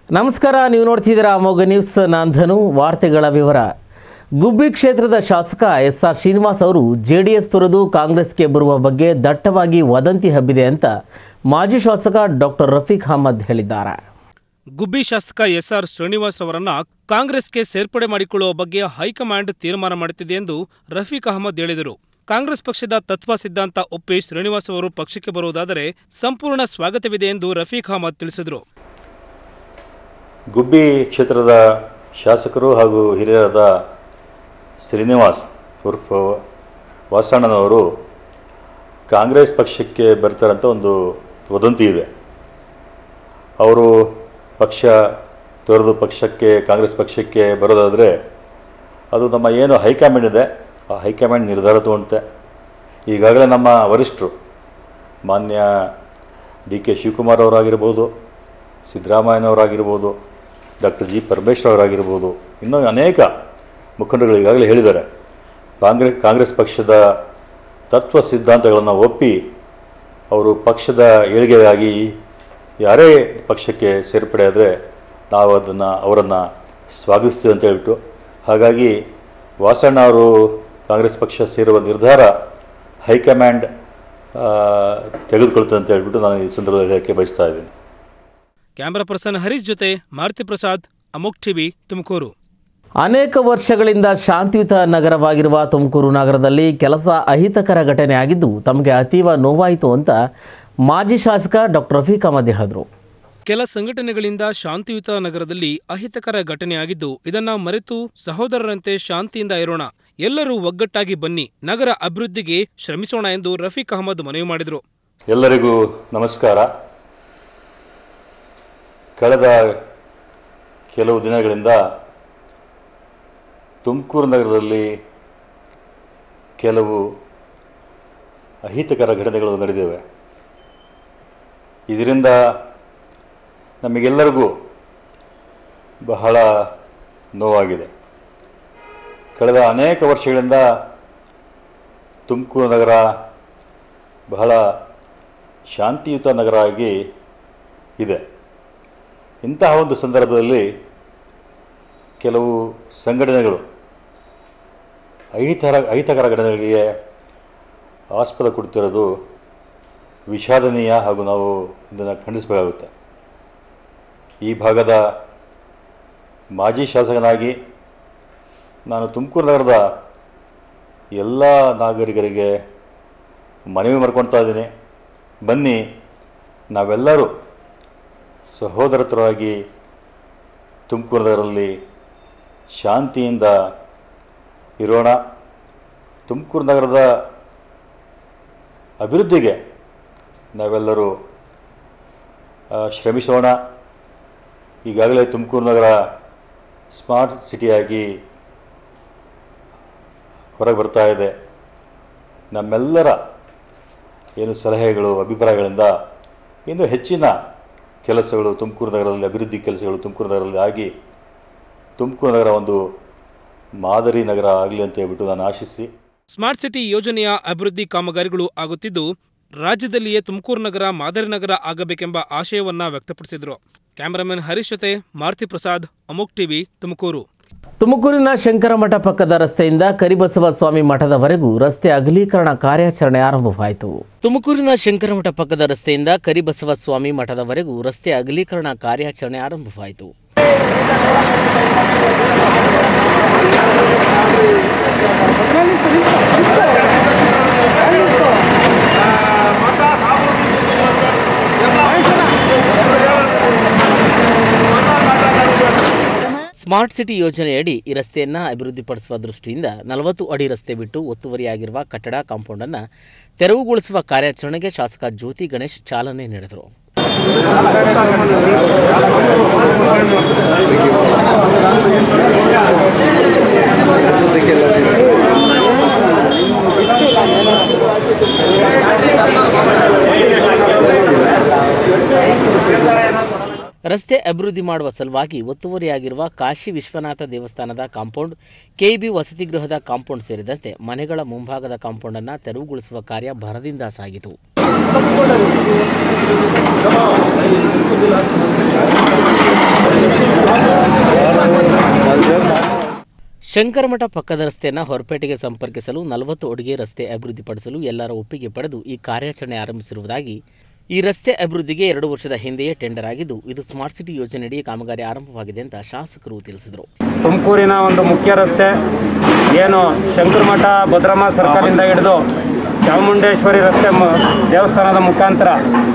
ನಮಸ್ಕಾರ ನೀವು ನೋಡ್ತಿದ್ದೀರಾ ಅಮೋಘ ನ್ಯೂಸ್ ನಾನು ಧನು ವಾರ್ತೆಗಳ ವಿವರ ಗುಬ್ಬಿ ಕ್ಷೇತ್ರದ ಶಾಸಕ ಎಸ್ ಆರ್ ಶ್ರೀನಿವಾಸ್ ಅವರು ಜೆ ಡಿ ಎಸ್ ತೊರೆದು ಕಾಂಗ್ರೆಸ್ಗೆ ಬರುವ ಬಗ್ಗೆ ದಟ್ಟವಾಗಿ ವದಂತಿ ಹಬ್ಬಿದೆ ಅಂತ ಮಾಜಿ ಶಾಸಕ ಡಾಕ್ಟರ್ ರಫೀಕ್ ಅಹಮದ್ ಹೇಳಿದ್ದಾರೆ ಗುಬ್ಬಿ ಶಾಸಕ ಎಸ್ಆರ್ ಶ್ರೀನಿವಾಸ್ ಅವರನ್ನ ಕಾಂಗ್ರೆಸ್ಗೆ ಸೇರ್ಪಡೆ ಮಾಡಿಕೊಳ್ಳುವ ಬಗ್ಗೆ ಹೈಕಮಾಂಡ್ ತೀರ್ಮಾನ ಮಾಡುತ್ತಿದೆ ಎಂದು ರಫೀಕ್ ಅಹಮದ್ ಹೇಳಿದರು ಕಾಂಗ್ರೆಸ್ ಪಕ್ಷದ ತತ್ವ ಸಿದ್ಧಾಂತ ಒಪ್ಪಿ ಶ್ರೀನಿವಾಸ್ ಅವರು ಪಕ್ಷಕ್ಕೆ ಬರುವುದಾದರೆ ಸಂಪೂರ್ಣ ಸ್ವಾಗತವಿದೆ ಎಂದು ರಫೀಕ್ ಅಹಮದ್ ತಿಳಿಸಿದರು ಗುಬ್ಬಿ ಕ್ಷೇತ್ರದ ಶಾಸಕರು ಹಾಗೂ ಹಿರಿಯರಾದ ಶ್ರೀನಿವಾಸ್ ಉರ್ಫ್ ವಾಸಣ್ಣನವರು ಕಾಂಗ್ರೆಸ್ ಪಕ್ಷಕ್ಕೆ ಬರ್ತಾರಂತ ಒಂದು ವದಂತಿ ಇದೆ ಅವರು ಪಕ್ಷ ತೊರೆದು ಪಕ್ಷಕ್ಕೆ ಕಾಂಗ್ರೆಸ್ ಪಕ್ಷಕ್ಕೆ ಬರೋದಾದರೆ ಅದು ನಮ್ಮ ಏನು ಹೈಕಮಾಂಡ್ ಇದೆ ಆ ಹೈಕಮಾಂಡ್ ನಿರ್ಧಾರ ತಗೊಳುತ್ತೆ ಈಗಾಗಲೇ ನಮ್ಮ ವರಿಷ್ಠರು ಮಾನ್ಯ ಡಿ ಕೆ ಶಿವಕುಮಾರ್ ಅವರಾಗಿರ್ಬೋದು ಸಿದ್ದರಾಮಯ್ಯನವರಾಗಿರ್ಬೋದು ಡಾಕ್ಟರ್ ಜಿ ಪರಮೇಶ್ವರ್ ಅವರಾಗಿರ್ಬೋದು ಇನ್ನೂ ಅನೇಕ ಮುಖಂಡರು ಈಗಾಗಲೇ ಹೇಳಿದ್ದಾರೆ ಕಾಂಗ್ರೆಸ್ ಕಾಂಗ್ರೆಸ್ ಪಕ್ಷದ ತತ್ವ ಸಿದ್ಧಾಂತಗಳನ್ನು ಒಪ್ಪಿ ಅವರು ಪಕ್ಷದ ಏಳಿಗೆಗಾಗಿ ಯಾರೇ ಪಕ್ಷಕ್ಕೆ ಸೇರ್ಪಡೆ ಆದರೆ ನಾವು ಅದನ್ನು ಅವರನ್ನು ಸ್ವಾಗತಿಸ್ತೀವಿ ಅಂತ ಹೇಳ್ಬಿಟ್ಟು ಹಾಗಾಗಿ ವಾಸಣ್ಣ ಅವರು ಕಾಂಗ್ರೆಸ್ ಪಕ್ಷ ಸೇರುವ ನಿರ್ಧಾರ ಹೈಕಮಾಂಡ್ ಆ, ತೆಗೆದುಕೊಳ್ತದೆ ಅಂತ ಹೇಳ್ಬಿಟ್ಟು ನಾನು ಈ ಸಂದರ್ಭದಲ್ಲಿ ಹೇಳಕ್ಕೆ ಬಯಸ್ತಾ ಇದ್ದೀನಿ ಕ್ಯಾಮರಾ ಪರ್ಸನ್ ಹರೀಶ್ ಜೊತೆ ಮಾರುತಿ ಪ್ರಸಾದ್ ಅಮೋಕ್ ಟಿವಿ ತುಮಕೂರು ಅನೇಕ ವರ್ಷಗಳಿಂದ ಶಾಂತಿಯುತ ನಗರವಾಗಿರುವ ತುಮಕೂರು ನಗರದಲ್ಲಿ ಕೆಲಸ ಅಹಿತಕರ ಘಟನೆ ಆಗಿದ್ದು ತಮಗೆ ಅತೀವ ನೋವಾಯಿತು ಅಂತ ಮಾಜಿ ಶಾಸಕ ಡಾಕ್ಟರ್ ರಫೀಕ್ ಅಹಮದ್ ಹೇಳಿದರು ಕೆಲ ಸಂಘಟನೆಗಳಿಂದ ಶಾಂತಿಯುತ ನಗರದಲ್ಲಿ ಅಹಿತಕರ ಘಟನೆಯಾಗಿದ್ದು ಇದನ್ನ ಮರೆತು ಸಹೋದರರಂತೆ ಶಾಂತಿಯಿಂದ ಇರೋಣ ಎಲ್ಲರೂ ಒಗ್ಗಟ್ಟಾಗಿ ಬನ್ನಿ ನಗರ ಅಭಿವೃದ್ಧಿಗೆ ಶ್ರಮಿಸೋಣ ಎಂದು ರಫೀಕ್ ಅಹಮದ್ ಮನವಿ ಮಾಡಿದರು ಎಲ್ಲರಿಗೂ ನಮಸ್ಕಾರ ಕಳೆದ ಕೆಲವು ದಿನಗಳಿಂದ ತುಮಕೂರು ನಗರದಲ್ಲಿ ಕೆಲವು ಅಹಿತಕರ ಘಟನೆಗಳು ನಡೆದಿವೆ ಇದರಿಂದ ನಮಗೆಲ್ಲರಿಗೂ ಬಹಳ ನೋವಾಗಿದೆ ಕಳೆದ ಅನೇಕ ವರ್ಷಗಳಿಂದ ತುಮಕೂರು ನಗರ ಬಹಳ ಶಾಂತಿಯುತ ನಗರ ಆಗಿ ಇದೆ ಇಂತಹ ಒಂದು ಸಂದರ್ಭದಲ್ಲಿ ಕೆಲವು ಸಂಘಟನೆಗಳು ಅಹಿತರ ಅಹಿತಕರ ಘಟನೆಗಳಿಗೆ ಆಸ್ಪದ ಕೊಡ್ತಿರೋದು ವಿಷಾದನೀಯ ಹಾಗೂ ನಾವು ಇದನ್ನು ಖಂಡಿಸಬೇಕಾಗುತ್ತೆ ಈ ಭಾಗದ ಮಾಜಿ ಶಾಸಕನಾಗಿ ನಾನು ತುಮಕೂರು ನಗರದ ಎಲ್ಲ ನಾಗರಿಕರಿಗೆ ಮನವಿ ಮಾಡ್ಕೊಳ್ತಾ ಇದ್ದೀನಿ ಬನ್ನಿ ನಾವೆಲ್ಲರೂ ಸಹೋದರತರಾಗಿ ತುಮಕೂರು ನಗರದಲ್ಲಿ ಶಾಂತಿಯಿಂದ ಇರೋಣ ತುಮಕೂರು ನಗರದ ಅಭಿವೃದ್ಧಿಗೆ ನಾವೆಲ್ಲರೂ ಆ, ಶ್ರಮಿಸೋಣ ಈಗಾಗಲೇ ತುಮಕೂರು ನಗರ ಸ್ಮಾರ್ಟ್ ಸಿಟಿಯಾಗಿ ಹೊರಗೆ ಬರ್ತಾ ಇದೆ ನಮ್ಮೆಲ್ಲರ ಏನು ಸಲಹೆಗಳು ಅಭಿಪ್ರಾಯಗಳಿಂದ ಇನ್ನೂ ಹೆಚ್ಚಿನ ಕೆಲಸಗಳು ತುಮಕೂರು ನಗರದಲ್ಲಿ ಅಭಿವೃದ್ಧಿ ಕೆಲಸಗಳು ತುಮಕೂರು ನಗರದಲ್ಲಿ ಆಗಿ ತುಮಕೂರು ನಗರ ಒಂದು ಮಾದರಿ ನಗರ ಆಗಲಿ ಅಂತ ಹೇಳ್ಬಿಟ್ಟು ನಾನು ಆಶಿಸಿ ಸ್ಮಾರ್ಟ್ ಸಿಟಿ ಯೋಜನೆಯ ಅಭಿವೃದ್ಧಿ ಕಾಮಗಾರಿಗಳು ಆಗುತ್ತಿದ್ದು ರಾಜ್ಯದಲ್ಲಿಯೇ ತುಮಕೂರು ನಗರ ಮಾದರಿ ನಗರ ಆಗಬೇಕೆಂಬ ಆಶಯವನ್ನ ವ್ಯಕ್ತಪಡಿಸಿದರು ಕ್ಯಾಮರಾಮನ್ ಹರೀಶ್ ಜೊತೆ ಮಾರುತಿ ಪ್ರಸಾದ್ ಅಮೋಕ್ ಟಿವಿ ತುಮಕೂರು ತುಮಕೂರಿನ ಶಂಕರಮಠ ಪಕ್ಕದ ರಸ್ತೆಯಿಂದ ಕರಿಬಸವ ಸ್ವಾಮಿ ಮಠದವರೆಗೂ ರಸ್ತೆ ಅಗಲೀಕರಣ ಕಾರ್ಯಾಚರಣೆ ಆರಂಭವಾಯಿತು ತುಮಕೂರಿನ ಶಂಕರಮಠ ಪಕ್ಕದ ರಸ್ತೆಯಿಂದ ಕರಿಬಸವ ಸ್ವಾಮಿ ಮಠದವರೆಗೂ ರಸ್ತೆ ಅಗಲೀಕರಣ ಕಾರ್ಯಾಚರಣೆ ಆರಂಭವಾಯಿತು ಸ್ಮಾರ್ಟ್ ಸಿಟಿ ಯೋಜನೆಯಡಿ ಈ ರಸ್ತೆಯನ್ನು ಅಭಿವೃದ್ಧಿಪಡಿಸುವ ದೃಷ್ಟಿಯಿಂದ ನಲವತ್ತು ಅಡಿ ರಸ್ತೆ ಬಿಟ್ಟು ಒತ್ತುವರಿಯಾಗಿರುವ ಕಟ್ಟಡ ಕಾಂಪೌಂಡನ್ನು ತೆರವುಗೊಳಿಸುವ ಕಾರ್ಯಾಚರಣೆಗೆ ಶಾಸಕ ಜ್ಯೋತಿ ಗಣೇಶ್ ಚಾಲನೆ ನೀಡಿದರು ರಸ್ತೆ ಅಭಿವೃದ್ಧಿ ಮಾಡುವ ಸಲುವಾಗಿ ಒತ್ತುವರಿಯಾಗಿರುವ ಕಾಶಿ ವಿಶ್ವನಾಥ ದೇವಸ್ಥಾನದ ಕಾಂಪೌಂಡ್ ಕೆಇಬಿ ವಸತಿ ಗೃಹದ ಕಾಂಪೌಂಡ್ ಸೇರಿದಂತೆ ಮನೆಗಳ ಮುಂಭಾಗದ ಕಾಂಪೌಂಡನ್ನು ತೆರವುಗೊಳಿಸುವ ಕಾರ್ಯ ಭರದಿಂದ ಸಾಗಿತು ¡Vamos! ಶಂಕರಮಠ ಪಕ್ಕದ ರಸ್ತೆಯನ್ನು ಹೊರಪೇಟೆಗೆ ಸಂಪರ್ಕಿಸಲು ನಲವತ್ತು ಅಡುಗೆ ರಸ್ತೆ ಅಭಿವೃದ್ಧಿಪಡಿಸಲು ಎಲ್ಲರ ಒಪ್ಪಿಗೆ ಪಡೆದು ಈ ಕಾರ್ಯಾಚರಣೆ ಆರಂಭಿಸಿರುವುದಾಗಿ ಈ ರಸ್ತೆ ಅಭಿವೃದ್ಧಿಗೆ ಎರಡು ವರ್ಷದ ಹಿಂದೆಯೇ ಟೆಂಡರ್ ಆಗಿದ್ದು ಇದು ಸ್ಮಾರ್ಟ್ ಸಿಟಿ ಯೋಜನೆಯಡಿ ಕಾಮಗಾರಿ ಆರಂಭವಾಗಿದೆ ಅಂತ ಶಾಸಕರು ತಿಳಿಸಿದರು ತುಮಕೂರಿನ ಒಂದು ಮುಖ್ಯ ರಸ್ತೆ ಏನು ಶಂಕರಮಠ ಭದ್ರಮ್ಮ ಸರ್ಕಲಿಂದ ಹಿಡಿದು ಚಾಮುಂಡೇಶ್ವರಿ ರಸ್ತೆ ಮ- ದೇವಸ್ಥಾನದ ಮುಖಾಂತರ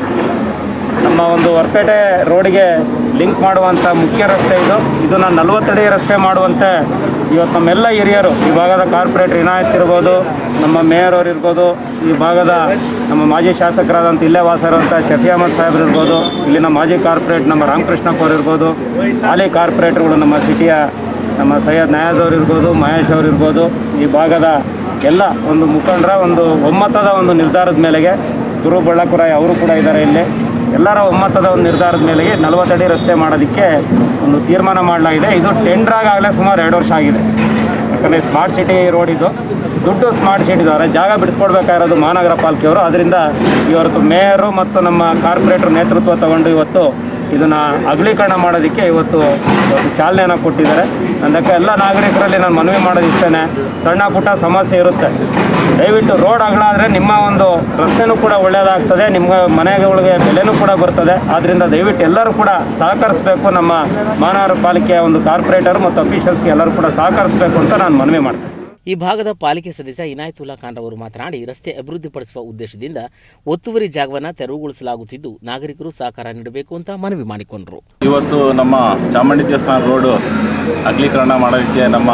ನಮ್ಮ ಒಂದು ಹೊರಪೇಟೆ ರೋಡ್ಗೆ ಲಿಂಕ್ ಮಾಡುವಂಥ ಮುಖ್ಯ ರಸ್ತೆ ಇದು ಇದನ್ನು ನಲವತ್ತಡಿ ರಸ್ತೆ ಮಾಡುವಂತೆ ಇವತ್ತು ನಮ್ಮೆಲ್ಲ ಹಿರಿಯರು ಈ ಭಾಗದ ಕಾರ್ಪೊರೇಟರ್ ಇನಾಯತ್ ಇರ್ಬೋದು ನಮ್ಮ ಮೇಯರ್ ಅವರು ಇರ್ಬೋದು ಈ ಭಾಗದ ನಮ್ಮ ಮಾಜಿ ಶಾಸಕರಾದಂಥ ಇಲ್ಲೇ ವಾಸರಂಥ ಶಫಿ ಅಹಮದ್ ಸಾಹೇಬ್ರು ಇರ್ಬೋದು ಇಲ್ಲಿನ ಮಾಜಿ ಕಾರ್ಪೊರೇಟ್ ನಮ್ಮ ರಾಮಕೃಷ್ಣಪ್ಪ ಅವರು ಇರ್ಬೋದು ಹಾಲಿ ಕಾರ್ಪೊರೇಟರ್ಗಳು ನಮ್ಮ ಸಿಟಿಯ ನಮ್ಮ ಸೈಯದ್ ನಯಾಜ್ ಅವರು ಇರ್ಬೋದು ಮಹೇಶ್ ಅವರು ಇರ್ಬೋದು ಈ ಭಾಗದ ಎಲ್ಲ ಒಂದು ಮುಖಂಡರ ಒಂದು ಒಮ್ಮತದ ಒಂದು ನಿರ್ಧಾರದ ಮೇಲೆಗೆ ಗುರು ಬಳ್ಳಾಪುರಾಯ್ ಅವರು ಕೂಡ ಇದ್ದಾರೆ ಇಲ್ಲಿ ಎಲ್ಲರ ಒಮ್ಮತದ ಒಂದು ನಿರ್ಧಾರದ ಮೇಲೆಗೆ ನಲವತ್ತಡಿ ರಸ್ತೆ ಮಾಡೋದಕ್ಕೆ ಒಂದು ತೀರ್ಮಾನ ಮಾಡಲಾಗಿದೆ ಇದು ಟೆಂಡರ್ ಆಗಾಗಲೇ ಸುಮಾರು ಎರಡು ವರ್ಷ ಆಗಿದೆ ಯಾಕಂದರೆ ಸ್ಮಾರ್ಟ್ ಸಿಟಿ ರೋಡ್ ಇದು ದುಡ್ಡು ಸ್ಮಾರ್ಟ್ ಸಿಟಿ ಇದ್ದಾರೆ ಜಾಗ ಬಿಡಿಸ್ಕೊಡ್ಬೇಕಾಗಿರೋದು ಮಹಾನಗರ ಪಾಲಿಕೆಯವರು ಅದರಿಂದ ಇವತ್ತು ಮೇಯರು ಮತ್ತು ನಮ್ಮ ಕಾರ್ಪೊರೇಟರ್ ನೇತೃತ್ವ ತಗೊಂಡು ಇವತ್ತು ಇದನ್ನು ಅಗಲೀಕರಣ ಮಾಡೋದಕ್ಕೆ ಇವತ್ತು ಇವತ್ತು ಚಾಲನೆಯನ್ನು ಕೊಟ್ಟಿದ್ದಾರೆ ಅದಕ್ಕೆ ಎಲ್ಲ ನಾಗರಿಕರಲ್ಲಿ ನಾನು ಮನವಿ ಮಾಡೋದು ಇಷ್ಟೇ ಸಣ್ಣ ಪುಟ್ಟ ಸಮಸ್ಯೆ ಇರುತ್ತೆ ದಯವಿಟ್ಟು ರೋಡ್ ಅಗಲ ಆದರೆ ನಿಮ್ಮ ಒಂದು ರಸ್ತೆನೂ ಕೂಡ ಒಳ್ಳೆಯದಾಗ್ತದೆ ನಿಮ್ಮ ಮನೆಗಳಿಗೆ ಬೆಲೆನೂ ಕೂಡ ಬರ್ತದೆ ಆದ್ದರಿಂದ ದಯವಿಟ್ಟು ಎಲ್ಲರೂ ಕೂಡ ಸಹಕರಿಸಬೇಕು ನಮ್ಮ ಮಹಾನಗರ ಪಾಲಿಕೆಯ ಒಂದು ಕಾರ್ಪೊರೇಟರ್ ಮತ್ತು ಅಫಿಷಿಯಲ್ಸ್ಗೆ ಎಲ್ಲರೂ ಕೂಡ ಸಹಕರಿಸಬೇಕು ಅಂತ ನಾನು ಮನವಿ ಮಾಡ್ತೀನಿ ಈ ಭಾಗದ ಪಾಲಿಕೆ ಸದಸ್ಯ ಇನಾಯತುಲ್ಲಾ ಖಾನ್ ರವರು ಮಾತನಾಡಿ ರಸ್ತೆ ಅಭಿವೃದ್ಧಿಪಡಿಸುವ ಉದ್ದೇಶದಿಂದ ಒತ್ತುವರಿ ಜಾಗವನ್ನು ತೆರವುಗೊಳಿಸಲಾಗುತ್ತಿದ್ದು ನಾಗರಿಕರು ಸಹಕಾರ ನೀಡಬೇಕು ಅಂತ ಮನವಿ ಮಾಡಿಕೊಂಡರು ಇವತ್ತು ನಮ್ಮ ಚಾಮುಂಡಿ ದೇವಸ್ಥಾನ ರೋಡು ಅಗಲೀಕರಣ ಮಾಡೋದಕ್ಕೆ ನಮ್ಮ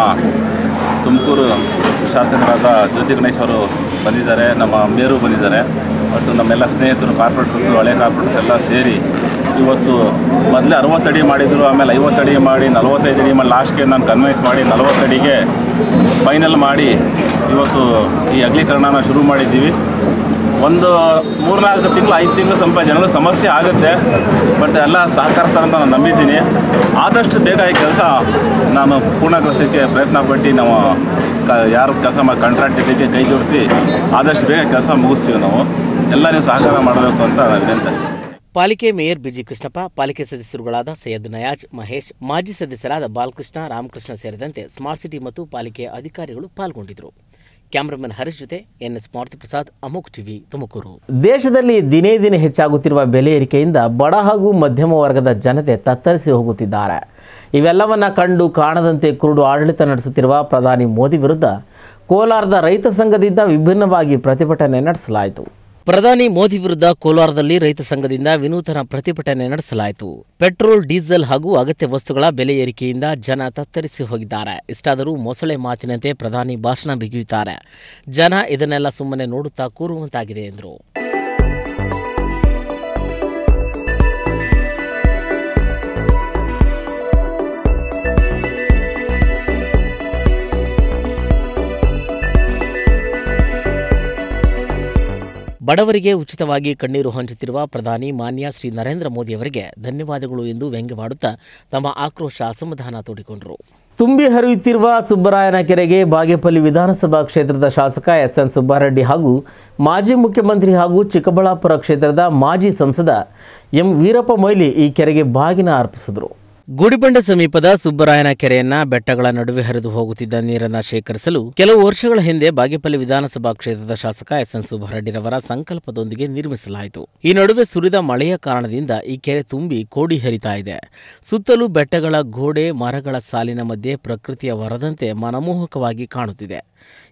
ತುಮಕೂರು ಶಾಸಕರಾದ ಜ್ಯೋತಿ ಗಣೇಶ್ ಅವರು ಬಂದಿದ್ದಾರೆ ನಮ್ಮ ಮೇರು ಬಂದಿದ್ದಾರೆ ಮತ್ತು ನಮ್ಮೆಲ್ಲ ಸ್ನೇಹಿತರು ಕಾರ್ಪೊರೇಟರ್ಸ್ ಹಳೆ ಕಾರ್ಪೊರೇಟರ್ಸ್ ಎಲ್ಲ ಸೇರಿ ಇವತ್ತು ಮೊದಲೇ ಅರವತ್ತಡಿ ಮಾಡಿದರು ಆಮೇಲೆ ಐವತ್ತಡಿ ಮಾಡಿ ನಲವತ್ತೈದು ಅಡಿ ಮಾಡಿ ಲಾಸ್ಟ್ಗೆ ನಾನು ಕನ್ವಿನ್ಸ್ ಮಾಡಿ ನಲವತ್ತಡಿಗೆ ಫೈನಲ್ ಮಾಡಿ ಇವತ್ತು ಈ ಅಗಲೀಕರಣನ ಶುರು ಮಾಡಿದ್ದೀವಿ ಒಂದು ಮೂರ್ನಾಲ್ಕು ತಿಂಗಳು ಐದು ತಿಂಗಳು ಸ್ವಲ್ಪ ಜನಗಳ ಸಮಸ್ಯೆ ಆಗುತ್ತೆ ಬಟ್ ಎಲ್ಲ ಸಹಕರಿಸ್ತಾರೆ ಅಂತ ನಾನು ನಂಬಿದ್ದೀನಿ ಆದಷ್ಟು ಬೇಗ ಈ ಕೆಲಸ ನಾನು ಪೂರ್ಣಗೊಳಿಸೋಕ್ಕೆ ಪ್ರಯತ್ನ ಪಟ್ಟು ನಾವು ಕ ಯಾರು ಕೆಲಸ ಮಾಡಿ ಕಾಂಟ್ರಾಕ್ಟ್ ಇದಕ್ಕೆ ಕೈ ಜೋಡಿಸಿ ಆದಷ್ಟು ಬೇಗ ಕೆಲಸ ಮುಗಿಸ್ತೀವಿ ನಾವು ಎಲ್ಲ ನೀವು ಸಹಕಾರ ಮಾಡಬೇಕು ಅಂತ ನಾನು ವಿನಂತಿ ಅಷ್ಟೇ. ಪಾಲಿಕೆ ಮೇಯರ್ ಬಿಜಿ ಕೃಷ್ಣಪ್ಪ ಪಾಲಿಕೆ ಸದಸ್ಯರುಗಳಾದ ಸೈಯದ್ ನಯಾಜ್ ಮಹೇಶ್ ಮಾಜಿ ಸದಸ್ಯರಾದ ಬಾಲಕೃಷ್ಣ ರಾಮಕೃಷ್ಣ ಸೇರಿದಂತೆ ಸ್ಮಾರ್ಟ್ ಸಿಟಿ ಮತ್ತು ಪಾಲಿಕೆಯ ಅಧಿಕಾರಿಗಳು ಪಾಲ್ಗೊಂಡಿದ್ದರು ಕ್ಯಾಮರಾಮನ್ ಹರೀಶ್ ಜೊತೆ ಎನ್ಎಸ್ ಮಾರುತಿ ಪ್ರಸಾದ್ ಅಮೋಕ್ ಟಿವಿ ತುಮಕೂರು ದೇಶದಲ್ಲಿ ದಿನೇ ದಿನೇ ಹೆಚ್ಚಾಗುತ್ತಿರುವ ಬೆಲೆ ಏರಿಕೆಯಿಂದ ಬಡ ಹಾಗೂ ಮಧ್ಯಮ ವರ್ಗದ ಜನತೆ ತತ್ತರಿಸಿ ಹೋಗುತ್ತಿದ್ದಾರೆ ಇವೆಲ್ಲವನ್ನ ಕಂಡು ಕಾಣದಂತೆ ಕುರುಡು ಆಡಳಿತ ನಡೆಸುತ್ತಿರುವ ಪ್ರಧಾನಿ ಮೋದಿ ವಿರುದ್ಧ ಕೋಲಾರದ ರೈತ ಸಂಘದಿಂದ ವಿಭಿನ್ನವಾಗಿ ಪ್ರತಿಭಟನೆ ನಡೆಸಲಾಯಿತು ಪ್ರಧಾನಿ ಮೋದಿ ವಿರುದ್ಧ ಕೋಲಾರದಲ್ಲಿ ರೈತ ಸಂಘದಿಂದ ವಿನೂತನ ಪ್ರತಿಭಟನೆ ನಡೆಸಲಾಯಿತು ಪೆಟ್ರೋಲ್ ಡೀಸೆಲ್ ಹಾಗೂ ಅಗತ್ಯ ವಸ್ತುಗಳ ಬೆಲೆ ಏರಿಕೆಯಿಂದ ಜನ ತತ್ತರಿಸಿ ಹೋಗಿದ್ದಾರೆ ಇಷ್ಟಾದರೂ ಮೊಸಳೆ ಮಾತಿನಂತೆ ಪ್ರಧಾನಿ ಭಾಷಣ ಬಿಗಿಯುತ್ತಾರೆ ಜನ ಇದನ್ನೆಲ್ಲ ಸುಮ್ಮನೆ ನೋಡುತ್ತಾ ಕೂರುವಂತಾಗಿದೆ ಎಂದರು ಬಡವರಿಗೆ ಉಚಿತವಾಗಿ ಕಣ್ಣೀರು ಹಂಚುತ್ತಿರುವ ಪ್ರಧಾನಿ ಮಾನ್ಯ ಶ್ರೀ ನರೇಂದ್ರ ಮೋದಿ ಅವರಿಗೆ ಧನ್ಯವಾದಗಳು ಎಂದು ವ್ಯಂಗ್ಯವಾಡುತ್ತಾ ತಮ್ಮ ಆಕ್ರೋಶ ಅಸಮಾಧಾನ ತೋಡಿಕೊಂಡರು ತುಂಬಿ ಹರಿಯುತ್ತಿರುವ ಸುಬ್ಬರಾಯನ ಕೆರೆಗೆ ಬಾಗೇಪಲ್ಲಿ ವಿಧಾನಸಭಾ ಕ್ಷೇತ್ರದ ಶಾಸಕ ಎಸ್ ಎನ್ ಸುಬ್ಬಾರೆಡ್ಡಿ ಹಾಗೂ ಮಾಜಿ ಮುಖ್ಯಮಂತ್ರಿ ಹಾಗೂ ಚಿಕ್ಕಬಳ್ಳಾಪುರ ಕ್ಷೇತ್ರದ ಮಾಜಿ ಸಂಸದ ಎಂ ವೀರಪ್ಪ ಮೊಯ್ಲಿ ಈ ಕೆರೆಗೆ ಬಾಗಿನ ಅರ್ಪಿಸಿದರು ಗುಡಿಬಂಡ ಸಮೀಪದ ಸುಬ್ಬರಾಯನ ಕೆರೆಯನ್ನ ಬೆಟ್ಟಗಳ ನಡುವೆ ಹರಿದು ಹೋಗುತ್ತಿದ್ದ ನೀರನ್ನ ಶೇಖರಿಸಲು ಕೆಲವು ವರ್ಷಗಳ ಹಿಂದೆ ಬಾಗೇಪಲ್ಲಿ ವಿಧಾನಸಭಾ ಕ್ಷೇತ್ರದ ಶಾಸಕ ಎಸ್ ಎನ್ ಸುಬ್ಬಾರೆಡ್ಡಿರವರ ಸಂಕಲ್ಪದೊಂದಿಗೆ ನಿರ್ಮಿಸಲಾಯಿತು ಈ ನಡುವೆ ಸುರಿದ ಮಳೆಯ ಕಾರಣದಿಂದ ಈ ಕೆರೆ ತುಂಬಿ ಕೋಡಿ ಹರಿತಾ ಇದೆ ಸುತ್ತಲೂ ಬೆಟ್ಟಗಳ ಗೋಡೆ ಮರಗಳ ಸಾಲಿನ ಮಧ್ಯೆ ಪ್ರಕೃತಿಯ ವರದಂತೆ ಮನಮೋಹಕವಾಗಿ ಕಾಣುತ್ತಿದೆ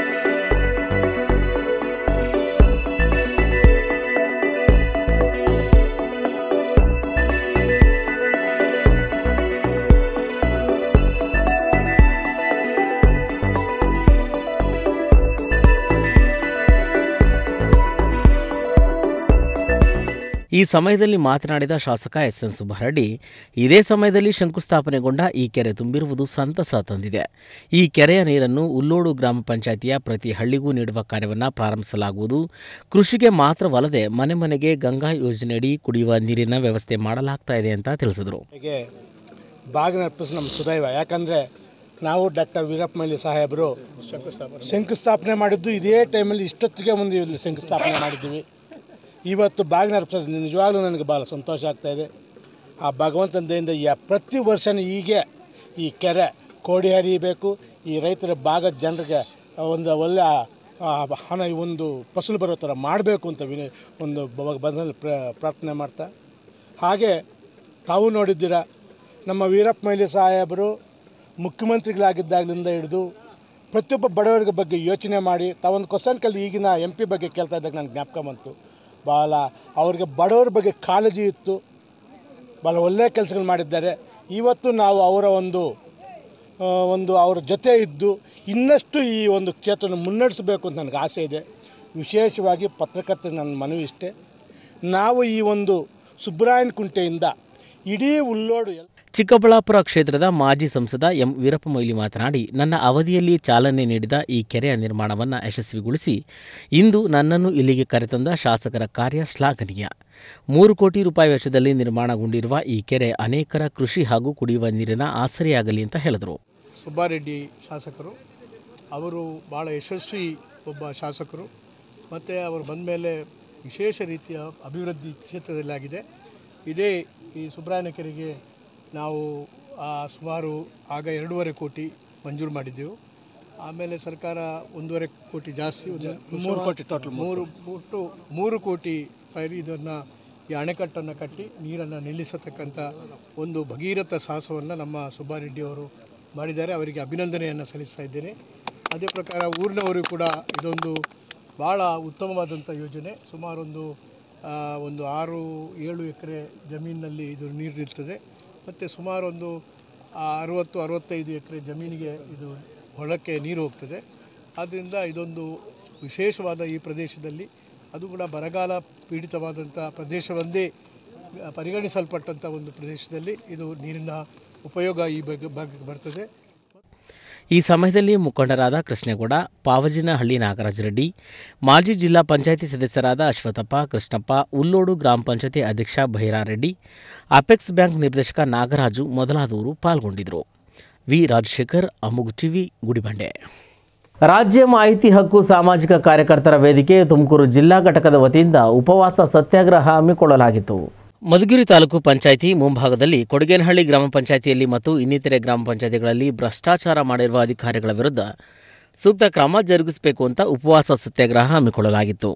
ಈ ಸಮಯದಲ್ಲಿ ಮಾತನಾಡಿದ ಶಾಸಕ ಎಸ್ ಎನ್ ಸುಬ್ಬಾರೆಡ್ಡಿ ಇದೇ ಸಮಯದಲ್ಲಿ ಶಂಕುಸ್ಥಾಪನೆಗೊಂಡ ಈ ಕೆರೆ ತುಂಬಿರುವುದು ಸಂತಸ ತಂದಿದೆ ಈ ಕೆರೆಯ ನೀರನ್ನು ಉಲ್ಲೋಡು ಗ್ರಾಮ ಪಂಚಾಯಿತಿಯ ಪ್ರತಿ ಹಳ್ಳಿಗೂ ನೀಡುವ ಕಾರ್ಯವನ್ನು ಪ್ರಾರಂಭಿಸಲಾಗುವುದು ಕೃಷಿಗೆ ಮಾತ್ರವಲ್ಲದೆ ಮನೆ ಮನೆಗೆ ಗಂಗಾ ಯೋಜನೆಯಡಿ ಕುಡಿಯುವ ನೀರಿನ ವ್ಯವಸ್ಥೆ ಮಾಡಲಾಗ್ತಾ ಇದೆ ಅಂತ ತಿಳಿಸಿದರು ಗೆ ಬಾಗಿನ ಅರ್ಪಿಸಿ ನಮ್ಮ ಸುದೈವ ಯಾಕಂದರೆ ನಾವು ಡಾಕ್ಟರ್ ವೀರಪ್ಪ ಮೊಯ್ಲಿ ಸಾಹೇಬರು ಶಂಕುಸ್ಥಾಪನೆ ಮಾಡಿದ್ದು ಇದೇ ಟೈಮಲ್ಲಿ ಇಷ್ಟೊತ್ತಿಗೆ ಮುಂದೆ ಇಲ್ಲಿ ಶಂಕುಸ್ಥಾಪನೆ ಮಾಡಿದ್ದೀವಿ ಇವತ್ತು ಬಾಗಿನ ಅರ್ಪಿಸೋದು ನಿಜವಾಗ್ಲೂ ನನಗೆ ಭಾಳ ಸಂತೋಷ ಆಗ್ತಾಯಿದೆ ಆ ಭಗವಂತನ ದಯಿಂದ ಯ ಪ್ರತಿ ವರ್ಷವೂ ಹೀಗೆ ಈ ಕೆರೆ ಕೋಡಿ ಹರಿಬೇಕು ಈ ರೈತರ ಭಾಗದ ಜನರಿಗೆ ಒಂದು ಒಳ್ಳೆ ಆ, ಹಣ ಒಂದು ಫಸಲು ಬರೋ ಥರ ಮಾಡಬೇಕು ಅಂತ ವಿನ ಒಂದು ಬದಲು ಪ್ರಾರ್ಥನೆ ಮಾಡ್ತಾ ಹಾಗೆ ತಾವು ನೋಡಿದ್ದೀರ ನಮ್ಮ ವೀರಪ್ಪ ಮೊಯ್ಲಿ ಸಾಹೇಬರು ಮುಖ್ಯಮಂತ್ರಿಗಳಾಗಿದ್ದಾಗಲಿಂದ ಹಿಡಿದು ಪ್ರತಿಯೊಬ್ಬ ಬಡವರಿಗ ಬಗ್ಗೆ ಯೋಚನೆ ಮಾಡಿ ತಾವೊಂದು ಕ್ವಶನ್ ಕಲ್ಲಿ ಈಗಿನ ಎಂ ಪಿ ಬಗ್ಗೆ ಕೇಳ್ತಾ ಇದ್ದಾಗ ನಂಗೆ ಜ್ಞಾಪಕ ಬಂತು ಭಾಳ ಅವ್ರಿಗೆ ಬಡವರ ಬಗ್ಗೆ ಕಾಳಜಿ ಇತ್ತು ಭಾಳ ಒಳ್ಳೆಯ ಕೆಲಸಗಳು ಮಾಡಿದ್ದಾರೆ ಇವತ್ತು ನಾವು ಅವರ ಒಂದು ಆ, ಒಂದು ಅವ್ರ ಜೊತೆ ಇದ್ದು ಇನ್ನಷ್ಟು ಈ ಒಂದು ಕ್ಷೇತ್ರನ ಮುನ್ನಡೆಸಬೇಕು ಅಂತ ನನಗೆ ಆಸೆ ಇದೆ ವಿಶೇಷವಾಗಿ ಪತ್ರಕರ್ತರಿಗೆ ನನ್ನ ಮನವಿ ಇಷ್ಟೇ ನಾವು ಈ ಒಂದು ಸುಬ್ರಾಯನ್ ಕುಂಟೆಯಿಂದ ಇಡೀ ಉಳ್ಳೋಡು ಎಲ್ ಚಿಕ್ಕಬಳ್ಳಾಪುರ ಕ್ಷೇತ್ರದ ಮಾಜಿ ಸಂಸದ ಎಂ ವೀರಪ್ಪ ಮೊಯ್ಲಿ ಮಾತನಾಡಿ ನನ್ನ ಅವಧಿಯಲ್ಲಿ ಚಾಲನೆ ನೀಡಿದ ಈ ಕೆರೆಯ ನಿರ್ಮಾಣವನ್ನು ಯಶಸ್ವಿಗೊಳಿಸಿ ಇಂದು ನನ್ನನ್ನು ಇಲ್ಲಿಗೆ ಕರೆತಂದ ಶಾಸಕರ ಕಾರ್ಯ ಶ್ಲಾಘನೀಯ ಮೂರು ಕೋಟಿ ರೂಪಾಯಿ ವೆಚ್ಚದಲ್ಲಿ ನಿರ್ಮಾಣಗೊಂಡಿರುವ ಈ ಕೆರೆ ಅನೇಕರ ಕೃಷಿ ಹಾಗೂ ಕುಡಿಯುವ ನೀರಿನ ಆಸರೆಯಾಗಲಿ ಅಂತ ಹೇಳಿದರು ಸುಬ್ಬಾರೆಡ್ಡಿ ಶಾಸಕರು ಅವರು ಭಾಳ ಯಶಸ್ವಿ ಒಬ್ಬ ಶಾಸಕರು ಮತ್ತು ಅವರು ಬಂದ ಮೇಲೆ ವಿಶೇಷ ರೀತಿಯ ಅಭಿವೃದ್ಧಿ ಕ್ಷೇತ್ರದಲ್ಲಿ ಆಗಿದೆ ಇದೇ ಈ ಸುಬ್ರಾಯನ ಕೆರೆಗೆ ನಾವು ಆ, ಸುಮಾರು ಆಗ ಎರಡೂವರೆ ಕೋಟಿ ಮಂಜೂರು ಮಾಡಿದ್ದೆವು ಆಮೇಲೆ ಸರ್ಕಾರ ಒಂದೂವರೆ ಕೋಟಿ ಜಾಸ್ತಿ ಒಂದು ಮೂರು ಕೋಟಿ total, ಮೂರು ಒಟ್ಟು ಮೂರು ಕೋಟಿ ರೂಪಾಯಿ ಇದನ್ನು ಈ ಅಣೆಕಟ್ಟನ್ನು ಕಟ್ಟಿ ನೀರನ್ನು ನಿಲ್ಲಿಸತಕ್ಕಂಥ ಒಂದು ಭಗೀರಥ ಸಾಹಸವನ್ನು ನಮ್ಮ ಸುಬ್ಬಾರೆಡ್ಡಿ ಅವರು ಮಾಡಿದ್ದಾರೆ ಅವರಿಗೆ ಅಭಿನಂದನೆಯನ್ನು ಸಲ್ಲಿಸ್ತಾ ಇದ್ದೇನೆ ಅದೇ ಪ್ರಕಾರ ಊರಿನವರು ಕೂಡ ಇದೊಂದು ಭಾಳ ಉತ್ತಮವಾದಂಥ ಯೋಜನೆ ಸುಮಾರೊಂದು ಆ, ಒಂದು ಆರು ಏಳು ಎಕರೆ ಜಮೀನಿನಲ್ಲಿ ಇದು ನೀರು ನಿಲ್ತದೆ ಮತ್ತು ಸುಮಾರೊಂದು ಆ, ಅರುವತ್ತು ಅರವತ್ತೈದು ಎಕರೆ ಜಮೀನಿಗೆ ಇದು ಹೊಳಕ್ಕೆ ನೀರು ಹೋಗ್ತದೆ ಆದ್ದರಿಂದ ಇದೊಂದು ವಿಶೇಷವಾದ ಈ ಪ್ರದೇಶದಲ್ಲಿ ಅದು ಕೂಡ ಬರಗಾಲ ಪೀಡಿತವಾದಂಥ ಪ್ರದೇಶವೊಂದೇ ಪರಿಗಣಿಸಲ್ಪಟ್ಟಂಥ ಒಂದು ಪ್ರದೇಶದಲ್ಲಿ ಇದು ನೀರಿನ ಉಪಯೋಗ ಈ ಬಗ್ಗೆ ಬಗ್ಗೆ ಬರ್ತದೆ ಈ ಸಮಯದಲ್ಲಿ ಮುಖಂಡರಾದ ಕೃಷ್ಣೇಗೌಡ ಪಾವಜಿನಹಳ್ಳಿ ನಾಗರಾಜ ರೆಡ್ಡಿ ಮಾಜಿ ಜಿಲ್ಲಾ ಪಂಚಾಯಿತಿ ಸದಸ್ಯರಾದ ಅಶ್ವಥಪ್ಪ ಕೃಷ್ಣಪ್ಪ ಉಲ್ಲೋಡು ಗ್ರಾಮ ಪಂಚಾಯತಿ ಅಧ್ಯಕ್ಷ ಭೈರಾರೆಡ್ಡಿ ಅಪೆಕ್ಸ್ ಬ್ಯಾಂಕ್ ನಿರ್ದೇಶಕ ನಾಗರಾಜು ಮೊದಲಾದವರು ಪಾಲ್ಗೊಂಡಿದ್ದರು ವಿ ರಾಜಶೇಖರ್ ಅಮುಗ್ ಟಿವಿ ಗುಡಿಬಂಡೆ ರಾಜ್ಯ ಮಾಹಿತಿ ಹಕ್ಕು ಸಾಮಾಜಿಕ ಕಾರ್ಯಕರ್ತರ ವೇದಿಕೆ ತುಮಕೂರು ಜಿಲ್ಲಾ ಘಟಕದ ವತಿಯಿಂದ ಉಪವಾಸ ಸತ್ಯಾಗ್ರಹ ಹಮ್ಮಿಕೊಳ್ಳಲಾಗಿತ್ತು ಮಧುಗಿರಿ ತಾಲೂಕು ಪಂಚಾಯಿತಿ ಮುಂಭಾಗದಲ್ಲಿ ಕೊಡಗೇನಹಳ್ಳಿ ಗ್ರಾಮ ಪಂಚಾಯಿತಿಯಲ್ಲಿ ಮತ್ತು ಇನ್ನಿತರೆ ಗ್ರಾಮ ಪಂಚಾಯಿತಿಗಳಲ್ಲಿ ಭ್ರಷ್ಟಾಚಾರ ಮಾಡಿರುವ ಅಧಿಕಾರಿಗಳ ವಿರುದ್ಧ ಸೂಕ್ತ ಕ್ರಮ ಜರುಗಿಸಬೇಕು ಅಂತ ಉಪವಾಸ ಸತ್ಯಾಗ್ರಹ ಹಮ್ಮಿಕೊಳ್ಳಲಾಗಿತ್ತು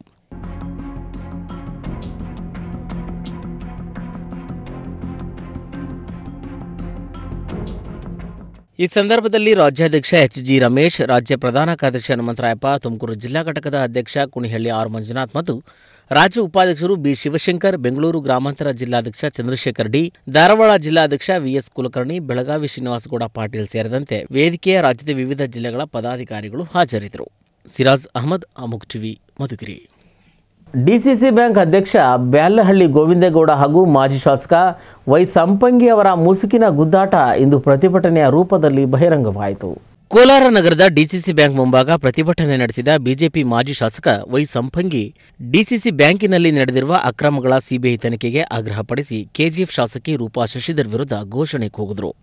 ಈ ಸಂದರ್ಭದಲ್ಲಿ ರಾಜ್ಯಾಧ್ಯಕ್ಷ ಎಚ್ ಜಿ ರಮೇಶ್ ರಾಜ್ಯ ಪ್ರಧಾನ ಕಾರ್ಯದರ್ಶಿ ಹನುಮಂತರಾಯಪ್ಪ ತುಮಕೂರು ಜಿಲ್ಲಾ ಘಟಕದ ಅಧ್ಯಕ್ಷ ಕುಣಿಹಳ್ಳಿ ಆರ್ ಮಂಜುನಾಥ್ ಮತ್ತು ರಾಜ್ಯ ಉಪಾಧ್ಯಕ್ಷರು ಬಿ ಶಿವಶಂಕರ್ ಬೆಂಗಳೂರು ಗ್ರಾಮಾಂತರ ಜಿಲ್ಲಾಧ್ಯಕ್ಷ ಚಂದ್ರಶೇಖರ್ ಡಿ ಧಾರವಾಡ ಜಿಲ್ಲಾಧ್ಯಕ್ಷ ವಿಎಸ್ ಕುಲಕರ್ಣಿ ಬೆಳಗಾವಿ ಶ್ರೀನಿವಾಸಗೌಡ ಪಾಟೀಲ್ ಸೇರಿದಂತೆ ವೇದಿಕೆಯ ರಾಜ್ಯದ ವಿವಿಧ ಜಿಲ್ಲೆಗಳ ಪದಾಧಿಕಾರಿಗಳು ಹಾಜರಿದ್ದರು Siraj Ahmed ಅಮುಕ್ TV Madhugiri DCC bank ಅಧ್ಯಕ್ಷ ಬ್ಯಾಲಹಳ್ಳಿ ಗೋವಿಂದೇಗೌಡ ಹಾಗೂ ಮಾಜಿ ಶಾಸಕ ವೈ ಸಂಪಂಗಿ ಅವರ ಮುಸುಕಿನ ಗುದ್ದಾಟ ಇಂದು ಪ್ರತಿಭಟನೆಯ ರೂಪದಲ್ಲಿ ಬಹಿರಂಗವಾಯಿತು ಕೋಲಾರ ನಗರದ ಡಿಸಿಸಿ ಬ್ಯಾಂಕ್ ಮುಂಭಾಗ ಪ್ರತಿಭಟನೆ ನಡೆಸಿದ ಬಿಜೆಪಿ ಮಾಜಿ ಶಾಸಕ ವೈ ಸಂಪಂಗಿ ಡಿಸಿಸಿ ಬ್ಯಾಂಕಿನಲ್ಲಿ ನಡೆದಿರುವ ಅಕ್ರಮಗಳ ಸಿಬಿಐ ತನಿಖೆಗೆ ಆಗ್ರಹಪಡಿಸಿ ಕೆಜಿಎಫ್ ಶಾಸಕಿ ರೂಪಾ ಶಶಿಧರ್ ವಿರುದ್ಧ ಘೋಷಣೆ ಕೂಗಿದ್ರು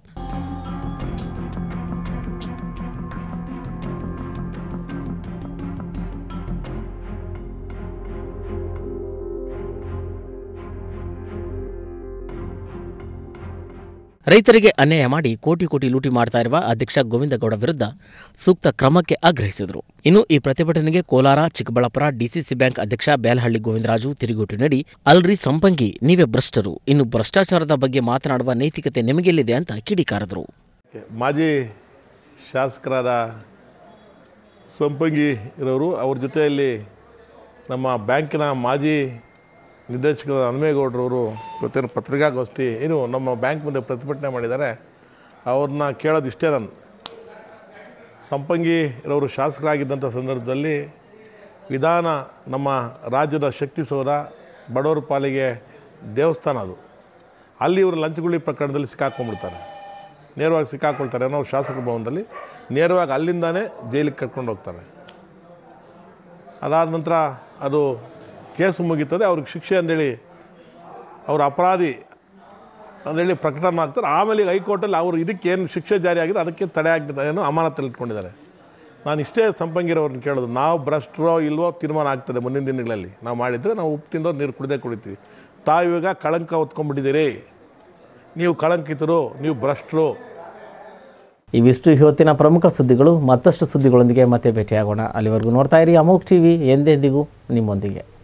ರೈತರಿಗೆ ಅನ್ಯಾಯ ಮಾಡಿ ಕೋಟಿ ಕೋಟಿ ಲೂಟಿ ಮಾಡ್ತಾ ಇರುವ ಅಧ್ಯಕ್ಷ ಗೋವಿಂದಗೌಡ ವಿರುದ್ಧ ಸೂಕ್ತ ಕ್ರಮಕ್ಕೆ ಆಗ್ರಹಿಸಿದರು ಇನ್ನು ಈ ಪ್ರತಿಭಟನೆಗೆ ಕೋಲಾರ ಚಿಕ್ಕಬಳ್ಳಾಪುರ ಡಿಸಿಸಿ ಬ್ಯಾಂಕ್ ಅಧ್ಯಕ್ಷ ಬ್ಯಾಲಹಳ್ಳಿ ಗೋವಿಂದರಾಜು ತಿರುಗೇಟು ನೀಡಿ ಅಲ್ರಿ ಸಂಪಂಗಿ ನೀವೇ ಭ್ರಷ್ಟರು ಇನ್ನು ಭ್ರಷ್ಟಾಚಾರದ ಬಗ್ಗೆ ಮಾತನಾಡುವ ನೈತಿಕತೆ ನಿಮಗೆಲ್ಲಿದೆ ಅಂತ ಕಿಡಿಕಾರದರು ಮಾಜಿ ಶಾಸಕರಾದ ಸಂಪಂಗಿ ಇರೋರು ಅವ್ರ ಜೊತೆಯಲ್ಲಿ ನಮ್ಮ ಬ್ಯಾಂಕಿನ ಮಾಜಿ ನಿರ್ದೇಶಕರಾದ ಹನುಮೇಗೌಡರವರು ಇವತ್ತೇನು ಪತ್ರಿಕಾಗೋಷ್ಠಿ ಏನು ನಮ್ಮ ಬ್ಯಾಂಕ್ ಮುಂದೆ ಪ್ರತಿಭಟನೆ ಮಾಡಿದ್ದಾರೆ ಅವ್ರನ್ನ ಕೇಳೋದು ಇಷ್ಟೇ ನಾನು ಸಂಪಂಗಿ ಇರೋರು ಶಾಸಕರಾಗಿದ್ದಂಥ ಸಂದರ್ಭದಲ್ಲಿ ವಿಧಾನ ನಮ್ಮ ರಾಜ್ಯದ ಶಕ್ತಿ ಸೌಧ ಬಡವರ ಪಾಲಿಗೆ ದೇವಸ್ಥಾನ ಅದು ಅಲ್ಲಿ ಇವರು ಲಂಚಗುಳಿ ಪ್ರಕರಣದಲ್ಲಿ ಸಿಕ್ಕಾಕೊಂಡ್ಬಿಡ್ತಾರೆ ನೇರವಾಗಿ ಸಿಕ್ಕಾಕೊಳ್ತಾರೆ ಅನ್ನೋ ಶಾಸಕ ಭವನದಲ್ಲಿ ನೇರವಾಗಿ ಅಲ್ಲಿಂದಾನೇ ಜೈಲಿಗೆ ಕರ್ಕೊಂಡು ಹೋಗ್ತಾರೆ ಅದಾದ ನಂತರ ಅದು ಕೇಸು ಮುಗೀತದೆ ಅವ್ರಿಗೆ ಶಿಕ್ಷೆ ಅಂದೇಳಿ ಅವ್ರ ಅಪರಾಧಿ ಅಂದೇಳಿ ಪ್ರಕಟಣೆ ಆಗ್ತಾರೆ ಆಮೇಲೆ ಈಗ ಹೈಕೋರ್ಟಲ್ಲಿ ಅವರು ಇದಕ್ಕೇನು ಶಿಕ್ಷೆ ಜಾರಿ ಆಗಿದೆ ಅದಕ್ಕೆ ತಡೆ ಆಗ್ತದೆ ಏನೋ ಅಮಾನತಲ್ಲಿ ಇಟ್ಕೊಂಡಿದ್ದಾರೆ ನಾನು ಇಷ್ಟೇ ಸಂಪಂಗಿರೋರನ್ನ ಕೇಳೋದು ನಾವು ಭ್ರಷ್ಟರೋ ಇಲ್ವೋ ತೀರ್ಮಾನ ಆಗ್ತದೆ ಮುಂದಿನ ದಿನಗಳಲ್ಲಿ ನಾವು ಮಾಡಿದರೆ ನಾವು ಉಪ್ಪು ತಿಂದೋ ನೀರು ಕುಡಿದೇ ಕುಡಿತೀವಿ ತಾವು ಇವಾಗ ಕಳಂಕ ಹೊತ್ಕೊಂಡ್ಬಿಟ್ಟಿದ್ದೀರಿ ನೀವು ಕಳಂಕಿತರು ನೀವು ಭ್ರಷ್ಟರು ಇವಿಷ್ಟು ಇವತ್ತಿನ ಪ್ರಮುಖ ಸುದ್ದಿಗಳು ಮತ್ತಷ್ಟು ಸುದ್ದಿಗಳೊಂದಿಗೆ ಮತ್ತೆ ಭೇಟಿಯಾಗೋಣ ಅಲ್ಲಿವರೆಗೂ ನೋಡ್ತಾ ಇರಿ ಅಮೋಕ್ ಟಿವಿ ಎಂದೆಂದಿಗೂ ನಿಮ್ಮೊಂದಿಗೆ